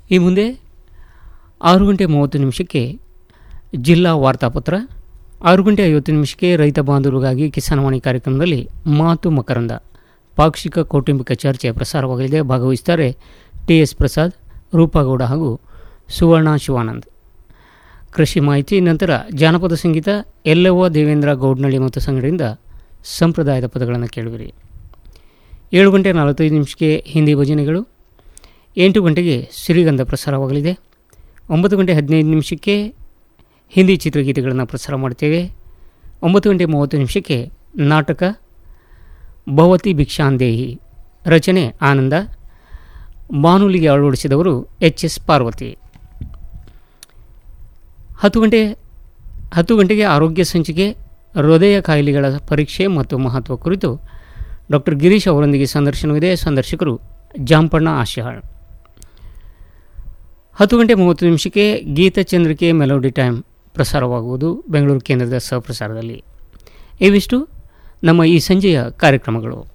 ಈ ಮುಂದೆ ಆರು ಗಂಟೆ ಮೂವತ್ತು ನಿಮಿಷಕ್ಕೆ ಜಿಲ್ಲಾ ವಾರ್ತಾಪತ್ರ ಆರು ಗಂಟೆ ಐವತ್ತು ನಿಮಿಷಕ್ಕೆ ರೈತ ಬಾಂಧವರಿಗಾಗಿ ಕಿಸಾನವಾಣಿ ಕಾರ್ಯಕ್ರಮದಲ್ಲಿ ಮಾತು ಮಕರಂದ ಪಾಕ್ಷಿಕ ಕೌಟುಂಬಿಕ ಚರ್ಚೆ ಪ್ರಸಾರವಾಗಲಿದೆ ಭಾಗವಹಿಸುತ್ತಾರೆ ಟಿ ಎಸ್ ಪ್ರಸಾದ್ ರೂಪಾಗೌಡ ಹಾಗೂ ಸುವರ್ಣ ಶಿವಾನಂದ್ ಕೃಷಿ ಮಾಹಿತಿ ನಂತರ ಜಾನಪದ ಸಂಗೀತ ಎಲ್ಲವ್ವ ದೇವೇಂದ್ರ ಗೌಡ್ನಳ್ಳಿ ಮತ್ತು ಸಂಗಡಿಯಿಂದ ಸಂಪ್ರದಾಯದ ಪದಗಳನ್ನು ಕೇಳುವಿರಿ ಏಳು ಗಂಟೆ ನಲವತ್ತೈದು ನಿಮಿಷಕ್ಕೆ ಹಿಂದಿ ಭಜನೆಗಳು ಎಂಟು ಗಂಟೆಗೆ ಸಿರಿಗಂಧ ಪ್ರಸಾರವಾಗಲಿದೆ ಒಂಬತ್ತು ಗಂಟೆ ಹದಿನೈದು ನಿಮಿಷಕ್ಕೆ ಹಿಂದಿ ಚಿತ್ರಗೀತೆಗಳನ್ನು ಪ್ರಸಾರ ಮಾಡ್ತೇವೆ ಒಂಬತ್ತು ಗಂಟೆ ಮೂವತ್ತು ನಿಮಿಷಕ್ಕೆ ನಾಟಕ ಭವತಿ ಭಿಕ್ಷಾಂದೇಹಿ ರಚನೆ ಆನಂದ ಬಾನುಲಿಗೆ ಅಳವಡಿಸಿದವರು ಎಚ್ ಎಸ್ ಪಾರ್ವತಿ ಹತ್ತು ಗಂಟೆ ಹತ್ತು ಗಂಟೆಗೆ ಆರೋಗ್ಯ ಸಂಚಿಕೆ ಹೃದಯ ಕಾಯಿಲೆಗಳ ಪರೀಕ್ಷೆ ಮತ್ತು ಮಹತ್ವ ಕುರಿತು ಡಾಕ್ಟರ್ ಗಿರೀಶ್ ಅವರೊಂದಿಗೆ ಸಂದರ್ಶನವಿದೆ ಸಂದರ್ಶಕರು ಜಾಂಪಣ್ಣ ಆಶಿಹಾಳ್ ಹತ್ತು ಗಂಟೆ ಮೂವತ್ತು ನಿಮಿಷಕ್ಕೆ ಗೀತಚಂದ್ರಿಕೆ ಮೆಲೋಡಿ ಟೈಮ್ ಪ್ರಸಾರವಾಗುವುದು ಬೆಂಗಳೂರು ಕೇಂದ್ರದ ಸಹಪ್ರಸಾರದಲ್ಲಿ ಇವಿಷ್ಟು ನಮ್ಮ ಈ ಸಂಜೆಯ ಕಾರ್ಯಕ್ರಮಗಳು